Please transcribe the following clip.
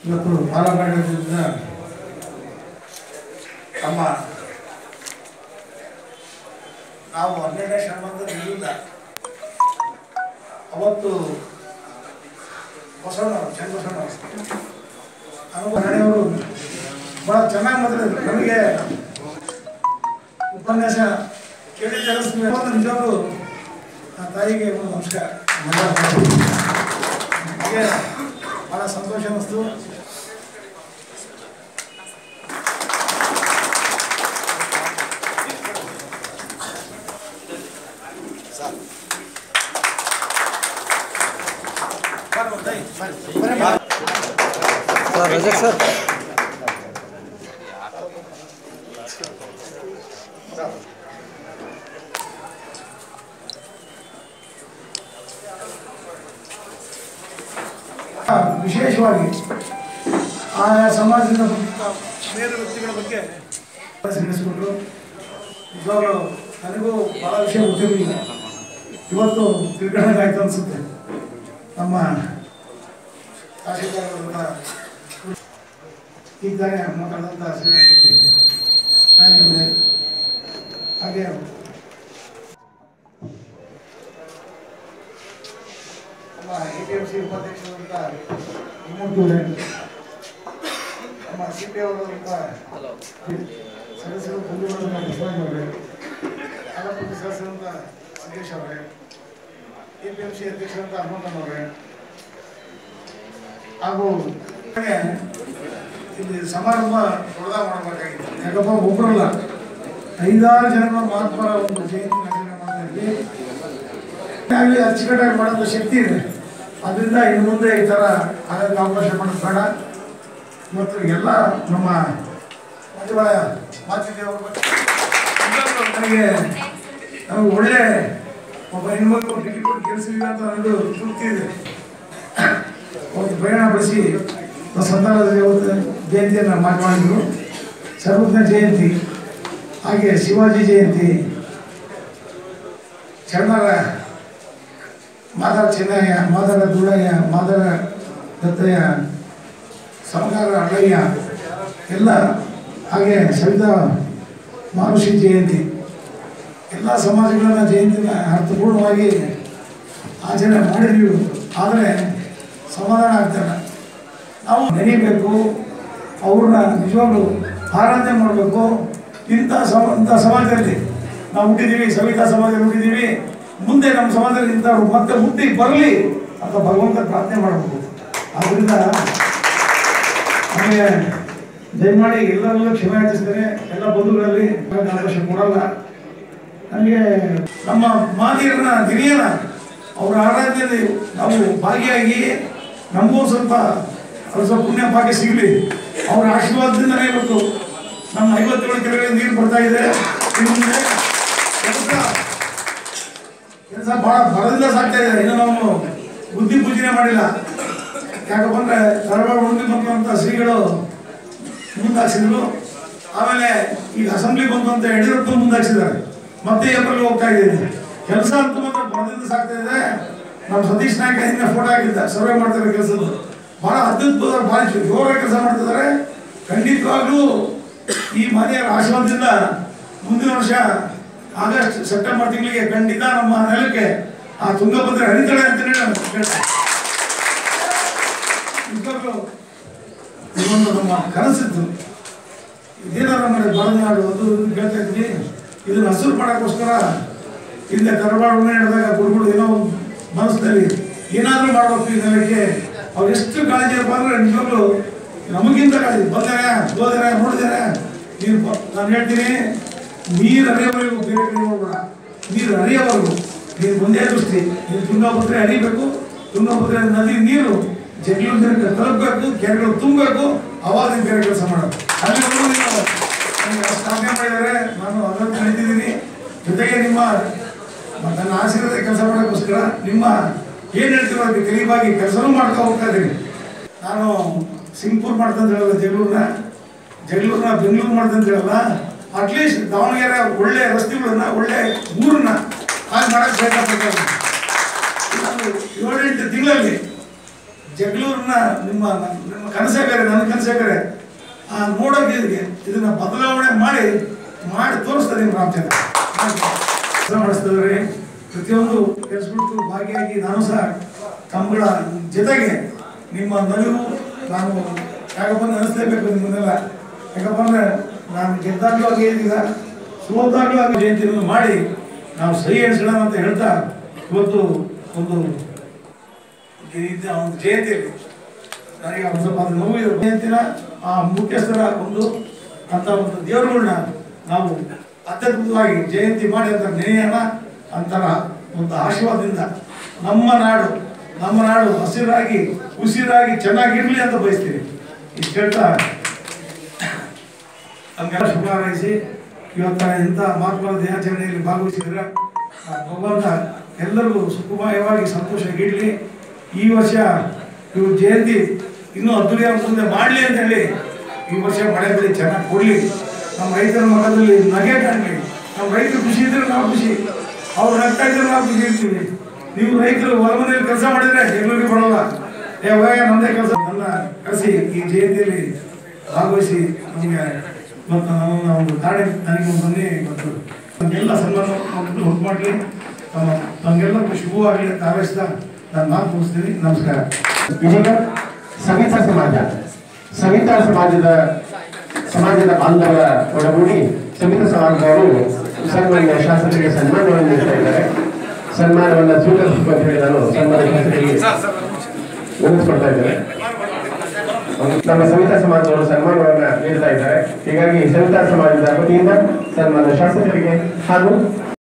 ಇವತ್ತು ಬಾಲಕಾಂಡದಿಂದ ತಮ್ಮ ನಾವು ಹನ್ನೆರಡನೇ ಶತಮಾನದ ವಿರುದ್ಧ ಅವತ್ತು ಬಸವಣ್ಣವರು ಚಂದ್ರಬಸವಣ್ಣವರು ಅವರು ಹಳೆಯವರು ಭಾಳ ಚೆನ್ನಾಗಿ ಮಾತಾಡಿದ್ರು ನಮಗೆ ಉಪನ್ಯಾಸ ಕೇಳಿ ಜನಿಸ್ತೀವಿ ನಿಜವಾಗ್ಲು ಆ ತಾಯಿಗೆ ಒಂದು ನಮಸ್ಕಾರ ನಮಗೆ ಭಾಳ ಸಂತೋಷ ಅನ್ನಿಸ್ತು ಸರ್ ರಜಕ್ ಸರ್ ವಿಶೇಷವಾಗಿ ಆಯಾ ಸಮಾಜದಿಂದ ಬಂದಂಥ ಮೇರು ವ್ಯಕ್ತಿಗಳ ಬಗ್ಗೆ ತಿಳಿಸ್ಕೊಟ್ರು ನಿಜವಾಗ್ಲೂ ನನಗೂ ಭಾಳ ವಿಷಯ ಗೊತ್ತಿರಲಿಲ್ಲ ಇವತ್ತು ತಿಳ್ಕೊಂಡಾಯ್ತು ಅನಿಸುತ್ತೆ ನಮ್ಮ ತಹಶೀಲ್ದಾರರಿಂದ ಈಗ ತಾನೇ ಮಾತಾಡಿದಂಥ ಶ್ರೀಮತಿ ರಾಣಿ ಅವರೇ ಹಾಗೆ ನಮ್ಮ ಎ ಪಿ ಎಂ ಸಿ ಉಪಾಧ್ಯಕ್ಷರಾದಂಥ ಹಿಮಂತ್ ಅವರೇ ನಮ್ಮ ಸಿ ಪಿ ಅವರಾದಂಥ ಸದಸ್ಯರು ಬಂಧುಗಳಾದಂಥ ಬಸವರಾಜ್ ಅವರೇ ತಾಲೂಕು ಸದಸ್ಯರಾದಂಥ ಸಿದ್ದೇಶ್ ಅವರೇ ಎ ಪಿ ಎಂ ಸಿ ಅಧ್ಯಕ್ಷರಾದಂಥ ಹನುಮಂತನ್ ಅವರೇ ಹಾಗೂ ಇಲ್ಲಿ ಸಮಾರಂಭ ದೊಡ್ಡದಾಗಿ ಮಾಡಬೇಕಾಗಿತ್ತು ಯಾಕಪ್ಪ ಒಬ್ಬರಲ್ಲ ಐದಾರು ಜನಗಳ ಮಹಾತ್ಮರ ಒಂದು ಜಯಂತಿ ಆಚರಣೆ ಮಾಡ್ತಾ ಇದ್ವಿ ಆಗಲಿ ಅಚ್ಚುಕಟ್ಟಾಗಿ ಮಾಡೋದು ಶಕ್ತಿ ಇದೆ ಅದರಿಂದ ಇನ್ನು ಮುಂದೆ ಈ ಥರ ಆಗೋಕ್ಕೆ ಅವಕಾಶ ಮಾಡೋದು ಬೇಡ ಮತ್ತು ಎಲ್ಲ ನಮ್ಮ ಮಂಜುಳಯ ಮಾತಿದೇವರು ನನಗೆ ನಮಗೆ ಒಳ್ಳೆ ಒಬ್ಬ ಹೆಣ್ಮಕ್ಳು ಡಿಗ್ರಿ ಕೊಟ್ಟು ಕೆಲಸವಿಲ್ಲ ಅಂತ ನನಗೂ ತೃಪ್ತಿ ಇದೆ ಒಂದು ಪ್ರಯಾಣ ಬೆಳೆಸಿ ಸಂತಾನದ ದೇವತೆ ಜಯಂತಿಯನ್ನು ಮಾಡಿದ್ರು ಸರ್ವಜ್ಞ ಜಯಂತಿ ಹಾಗೆ ಶಿವಾಜಿ ಜಯಂತಿ ಶರಣರ ಮಾದರ ಚೆನ್ನಯ್ಯ ಮಾದರ ದುಳಯ್ಯ ಮಾದರ ದತ್ತಯ್ಯ ಸಮಗಾರ ಅಳ್ಳಯ್ಯ ಎಲ್ಲ ಹಾಗೆ ಸವಿತಾ ಮಾನುಷಿ ಜಯಂತಿ ಎಲ್ಲ ಸಮಾಜಗಳನ್ನ ಜಯಂತಿನ ಅರ್ಥಪೂರ್ಣವಾಗಿ ಆಚರಣೆ ಮಾಡಿದ್ವಿ ಆದರೆ ಸಮಾಧಾನ ಆಗ್ತಾರ ನಾವು ನೆನೀಬೇಕು ಅವ್ರನ್ನ ನಿಜವಾಗ್ಲೂ ಆರಾಧನೆ ಮಾಡಬೇಕು ಇಂಥ ಸಮ ಇಂಥ ಸಮಾಜದಲ್ಲಿ ನಾವು ಹುಟ್ಟಿದ್ದೀವಿ ಸವಿತಾ ಸಮಾಜದಲ್ಲಿ ಹುಟ್ಟಿದ್ದೀವಿ ಮುಂದೆ ನಮ್ಮ ಸಮಾಜದಲ್ಲಿ ಇಂಥವ್ರು ಮತ್ತೆ ಹುಟ್ಟಿ ಬರಲಿ ಅಂತ ಭಗವಂತ ಪ್ರಾರ್ಥನೆ ಮಾಡಬೇಕು ಆದ್ದರಿಂದ ನಮಗೆ ದಯಮಾಡಿ ಎಲ್ಲರಲ್ಲೂ ಕ್ಷಮೆ ಯಾಚಿಸ್ತೇನೆ ಎಲ್ಲ ಬಂಧುಗಳಲ್ಲಿ ಅವಕಾಶ ಕೊಡಲ್ಲ ನನಗೆ ನಮ್ಮ ಮಾದಿಯರನ್ನ ಹಿರಿಯರ ಅವರ ಆರಾಧನೆಯಲ್ಲಿ ನಾವು ಭಾಗಿಯಾಗಿ ನಮಗೂ ಸ್ವಲ್ಪ ಅವ್ರ ಸ್ವಲ್ಪ ಪುಣ್ಯ ಭಾಗ್ಯ ಸಿಗಲಿ ಅವರ ಆಶೀರ್ವಾದದಿಂದಲೇ ಇವತ್ತು ನಮ್ಮ ಐವತ್ತೇಳು ಕೆರೆಗಳಿಗೆ ನೀರು ಬರ್ತಾ ಇದೆ ಇನ್ನು ಮುಂದೆ ಕೆಲಸ ಕೆಲಸ ಭಾಳ ಬರದಿಂದ ಸಾಕ್ತಾ ಇದೆ ಇನ್ನು ನಾವು ಬುದ್ಧಿ ಪೂಜನೆ ಮಾಡಿಲ್ಲ ಯಾಕಪ್ಪ ಅಂದ್ರೆ ತರಬೇಡ ಉಂಡಿ ಬಂದಂಥ ಶ್ರೀಗಳು ಮುಂದಾಕ್ಸಿದ್ರು ಆಮೇಲೆ ಈಗ ಅಸೆಂಬ್ಲಿ ಬಂತು ಅಂತ ಯಡಿಯೂರಪ್ಪ ಮುಂದಾಕ್ಸಿದ್ದಾರೆ ಮತ್ತೆ ಏಪ್ರಿಲ್ ಹೋಗ್ತಾ ಇದ್ದೀನಿ ಕೆಲಸ ಅಂತೂ ಮಾತ್ರ ಬರದಿಂದ ಸಾಕ್ತಾ ಇದೆ ನಮ್ಮ ಸತೀಶ್ ನಾಯಕ ಹಿಂದೆ ಫೋಟೋ ಹಾಕಿದ್ದ ಸರ್ವೆ ಮಾಡ್ತಾರೆ ಕೆಲಸದ್ದು ಬಹಳ ಅತ್ಯದ್ಭುತ ಭಾಳ ಜೋರಾಗಿ ಕೆಲಸ ಮಾಡ್ತಿದ್ದಾರೆ ಖಂಡಿತವಾಗ್ಲೂ ಈ ಮನೆಯ ಆಶೀರ್ವಾದದಿಂದ ಮುಂದಿನ ವರ್ಷ ಆಗಸ್ಟ್ ಸೆಪ್ಟೆಂಬರ್ ತಿಂಗಳಿಗೆ ಖಂಡಿತ ನಮ್ಮ ನೆಲಕ್ಕೆ ಆ ತುಂಗಭದ್ರೆ ಹರಿತಾಳೆ ಅಂತಲೇ ನಾನು ಹೇಳ್ತೇನೆ ನಿಜವಾಗ್ಲೂ ಇದೊಂದು ನಮ್ಮ ಕನಸಿತ್ತು ಇದೇನಾರ ಮಾಡಿ ಬರನಾಡು ಅದು ಇದು ಹೇಳ್ತಾ ಇದ್ವಿ ಇದನ್ನ ಹಸಿರು ಮಾಡೋಕ್ಕೋಸ್ಕರ ಹಿಂದೆ ತರಬಾಳು ನಡೆದಾಗ ಗುರುಗಳು ಏನೋ ಒಂದು ಮನಸ್ಸಿನಲ್ಲಿ ಏನಾದರೂ ಮಾಡಬೇಕು ಈ ನೆಲಕ್ಕೆ ಅವ್ರು ಎಷ್ಟು ಕಾಳಜಿ ಇರಪ್ಪ ಅಂದ್ರೆ ನಿಜವಾಗ್ಲೂ ನಮಗಿಂತ ಕಾಳಜಿ ಬಂದರೆ ಹೋದರೆ ನೋಡಿದರೆ ನೀನು ಬ- ನಾನು ಹೇಳ್ತೀನಿ ನೀರು ಹರಿಯೋವರೆಗೂ ಬೇರೆ ಕಡೆ ಹೋಗ್ಬೇಡ ನೀರು ಹರಿಯೋವರೆಗೂ ನೀನು ಒಂದೇ ದೃಷ್ಟಿ ನೀನು ತುಂಗಭದ್ರೆ ಹರಿಬೇಕು ತುಂಗಭದ್ರೆ ನದಿ ನೀರು ಜಗ್ಲು ಜನಕ್ಕೆ ತಲುಪಬೇಕು ಕೆರೆಗಳು ತುಂಬಬೇಕು ಅವಾಗ ನೀನು ಬೇರೆ ಕೆಲಸ ಮಾಡೋದು ಅಲ್ಲಿ ನನಗೆ ಅಷ್ಟು ಆಜ್ಞೆ ಮಾಡಿದ್ದಾರೆ ನಾನು ಅದನ್ನು ನಡೀತಿದ್ದೀನಿ ಜೊತೆಗೆ ನಿಮ್ಮ ನನ್ನ ಆಶೀರ್ವಾದ ಕೆಲಸ ಮಾಡೋಕ್ಕೋಸ್ಕರ ನಿಮ್ಮ ಏನು ಹೇಳ್ತೀರೋ ಅದಕ್ಕೆ ಕಲಿಬಾಗಿ ಕೆಲಸನೂ ಮಾಡ್ತಾ ಹೋಗ್ತಾ ಇದ್ದೀನಿ ನಾನು ಸಿಂಗ್ಪುರ್ ಮಾಡ್ತಂತ ಹೇಳಲ್ಲ ಜಗಳೂರನ್ನ ಜಗಳೂರನ್ನ ಬೆಂಗಳೂರು ಮಾಡ್ತಂತ ಹೇಳಲ್ಲ ಅಟ್ಲೀಸ್ಟ್ ದಾವಣಗೆರೆ ಒಳ್ಳೆ ರಸ್ತೆಗಳನ್ನ ಒಳ್ಳೆ ಊರನ್ನ ಹಾಗೆ ಮಾಡಕ್ಕೆ ಬೇಕಾಗ್ತದೆ ನಾನು ಏಳೆಂಟು ತಿಂಗಳಲ್ಲಿ ಜಗಳೂರನ್ನ ನಿಮ್ಮ ನಿಮ್ಮ ಕನಸೇ ಬೇರೆ ನನ್ನ ಕನಸೇ ಬೇರೆ ಆ ನೋಡೋಕೆ ಇದಕ್ಕೆ ಇದನ್ನ ಬದಲಾವಣೆ ಮಾಡಿ ಮಾಡಿ ತೋರಿಸ್ತಾರೆ ನಿಮ್ಮ ರಾಮಚಂದ್ರ ಕೆಲಸ ಮಾಡಿಸ್ತಿದ್ದಾರೆ ಪ್ರತಿಯೊಂದು ಕೆಲಸಗಳು ಭಾಗಿಯಾಗಿ ನಾನು ಸಹ ತಮ್ಮಗಳ ಜೊತೆಗೆ ನಿಮ್ಮ ನಲಿವು ನಾನು ಯಾಕಪ್ಪ ನೆನೆಸ್ಲೇಬೇಕು ನಿಮ್ಮನ್ನೆಲ್ಲ ಯಾಕಪ್ಪ ಅಂದ್ರೆ ನಾನು ಗೆದ್ದಾಗ್ಲೂ ಹಾಗೆ ಈಗ ಸೋತಾಗ್ಲೂ ಹಾಗೆ ಜಯಂತಿಯನ್ನು ಮಾಡಿ ನಾವು ಸಹಿ ಎಣಿಸೋಣ ಅಂತ ಹೇಳ್ತಾ ಇವತ್ತು ಒಂದು ಇದು ಒಂದು ಜಯಂತಿಯಲ್ಲಿ ನನಗೆ ಒಂದು ಸ್ವಲ್ಪ ಅದು ನೋವು ಇದೆ. ಜಯಂತಿನ ಆ ಮುಖ್ಯಸ್ಥರ ಒಂದು ಅಂತ ಒಂದು ದೇವರುಗಳನ್ನ ನಾವು ಅತ್ಯದ್ಭುತವಾಗಿ ಜಯಂತಿ ಮಾಡಿ ಅಂತ ನೆನೆಯೋಣ ಅಂತರ ಒಂದು ಆಶೀರ್ವಾದದಿಂದ ನಮ್ಮ ನಾಡು ನಮ್ಮ ನಾಡು ಹಸಿರಾಗಿ ಉಸಿರಾಗಿ ಚೆನ್ನಾಗಿರ್ಲಿ ಅಂತ ಬಯಸ್ತೀವಿ ಇಷ್ಟು ಹೇಳ್ತಾ ನಮಗೆಲ್ಲ ಶುಭ ಹಾರೈಸಿ ಇವತ್ತ ಇಂಥ ಮಹಾತ್ಮರ ದಿನಾಚರಣೆಯಲ್ಲಿ ಭಾಗವಹಿಸಿದ್ರೆ ಆ ಭಗವಂತ ಎಲ್ಲರಿಗೂ ಸುಖಮಯವಾಗಿ ಸಂತೋಷ ಇಡಲಿ ಈ ವರ್ಷ ಇವ್ರ ಜಯಂತಿ ಇನ್ನೂ ಅದ್ದೂರಿಯಾಗಿ ಮುಂದೆ ಮಾಡಲಿ ಅಂತ ಹೇಳಿ ಈ ವರ್ಷ ಮಳೆ ಬೆಳೆ ಚೆನ್ನಾಗಿ ಕೊಡಲಿ ನಮ್ಮ ರೈತರ ಮಕ್ಕಳಲ್ಲಿ ನಗೆ ಕಾಣಲಿ ನಮ್ಮ ರೈತರು ಖುಷಿ ಇದ್ರೆ ನಾವು ಖುಷಿ ಅವ್ರು ನಗ್ತಾ ಇದ್ರೆ ನಾವು ಖುಷಿ ಇರ್ತೀವಿ ನೀವು ರೈತರು ಹೊರ ಮನೆಯಲ್ಲಿ ಕೆಲಸ ಮಾಡಿದ್ರೆ ಎಲ್ಲರಿಗೂ ಬರೋಲ್ಲ ಏ ಹೋಗ ನಮ್ಮದೇ ಕೆಲಸ ನನ್ನ ಕರೆಸಿ ಈ ಜಯಂತಿಯಲ್ಲಿ ಭಾಗವಹಿಸಿ ನಮಗೆ ಮತ್ತು ನನ್ನ ಒಂದು ಗಾಡಿ ನನಗೆ ಒಂದು ಮನೆ ಮತ್ತು ನಮಗೆಲ್ಲ ಸನ್ಮಾನ ಉಂಟು ಮಾಡಲಿ ತಮ್ಮ ನಮಗೆಲ್ಲರಿಗೂ ಶುಭವಾಗಲಿ ಅಂತ ಹಾರೈಸ್ತಾ ನಾನು ಮಾತು ಮುಗಿಸ್ತೀನಿ ನಮಸ್ಕಾರ ಇದೀಗ ಸವಿತಾ ಸಮಾಜ ಸವಿತಾ ಸಮಾಜದ ಸಮಾಜದ ಬಾಂಧವರ ಒಳಗೂಡಿ ಸವಿತಾ ಸಮಾಜದವರು ಸನ್ಮಾನ್ಯ ಶಾಸಕರಿಗೆ ಸನ್ಮಾನವನ್ನು ನೀಡ್ತಾ ಇದ್ದಾರೆ ಸನ್ಮಾನವನ್ನು ಸ್ವೀಕರಿಸಬೇಕು ಅಂತ ಹೇಳಿ ನಾನು ಸನ್ಮಾನ್ಯ ಶಾಸಕರಿಗೆ ವಿನಂತಿಸ್ಕೊಳ್ತಾ ಇದ್ದೇನೆ ನಮ್ಮ ಸವಿತಾ ಸಮಾಜದವರು ಸನ್ಮಾನವನ್ನ ನೀಡ್ತಾ ಇದ್ದಾರೆ ಹೀಗಾಗಿ ಸವಿತಾ ಸಮಾಜದ ವತಿಯಿಂದ ಸನ್ಮಾನ್ಯ ಶಾಸಕರಿಗೆ ಹಾಗೂ